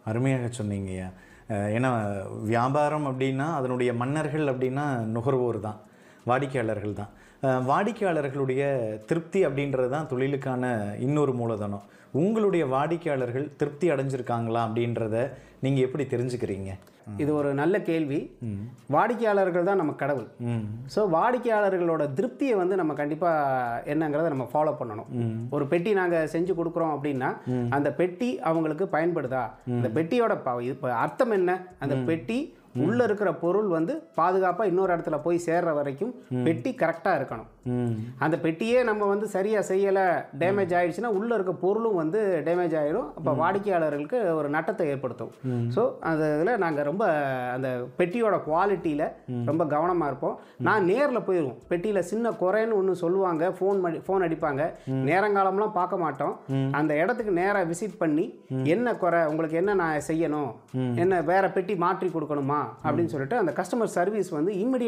அருமையாக சொன்னீங்கய்யா அஹ் ஏன்னா வியாபாரம் அப்படின்னா அதனுடைய மன்னர்கள் அப்படின்னா நுகர்வோர் தான் வாடிக்கையாளர்கள் தான் அஹ் வாடிக்கையாளர்களுடைய திருப்தி அப்படின்றது தான் தொழிலுக்கான இன்னொரு மூலதனம் உங்களுடைய வாடிக்கையாளர்கள் திருப்தி அடைஞ்சிருக்காங்களா அப்படின்றத நீங்கள் எப்படி தெரிஞ்சுக்கிறீங்க இது ஒரு நல்ல கேள்வி வாடிக்கையாளர்கள் தான் நம்ம கடவுள் ம் ஸோ வாடிக்கையாளர்களோட திருப்தியை வந்து நம்ம கண்டிப்பாக என்னங்கிறத நம்ம ஃபாலோ பண்ணணும் ஒரு பெட்டி நாங்கள் செஞ்சு கொடுக்குறோம் அப்படின்னா அந்த பெட்டி அவங்களுக்கு பயன்படுதா அந்த பெட்டியோட ப- இது இப்ப அர்த்தம் என்ன அந்த பெட்டி உள்ள இருக்கிற பொருள் வந்து பாதுகாப்பாக இன்னொரு இடத்துல போய் சேர்ற வரைக்கும் பெட்டி கரெக்டாக இருக்கணும் ம் அந்த பெட்டியே நம்ம வந்து சரியாக செய்யலை டேமேஜ் ஆயிடுச்சுன்னா உள்ளே இருக்க பொருளும் வந்து டேமேஜ் ஆயிடும் அப்போ வாடிக்கையாளர்களுக்கு ஒரு நட்டத்தை ஏற்படுத்தும் ஸோ அந்த இதில் நாங்கள் ரொம்ப அந்த பெட்டியோட குவாலிட்டியில் ரொம்ப கவனமாக இருப்போம் நான் நேரில் போயிடுவோம் பெட்டியில் சின்ன குறைன்னு ஒன்று சொல்லுவாங்க ஃபோன் பண்ணி ஃபோன் அடிப்பாங்க நேரங்காலம்லாம் பார்க்க மாட்டோம் அந்த இடத்துக்கு நேராக விசிட் பண்ணி என்ன குறை உங்களுக்கு என்ன நான் செய்யணும் என்ன வேற பெட்டி மாற்றி கொடுக்கணுமா அப்படின்னு சொல்லிட்டு அந்த கஸ்டமர் சர்வீஸ் வந்து இம்மிடியட்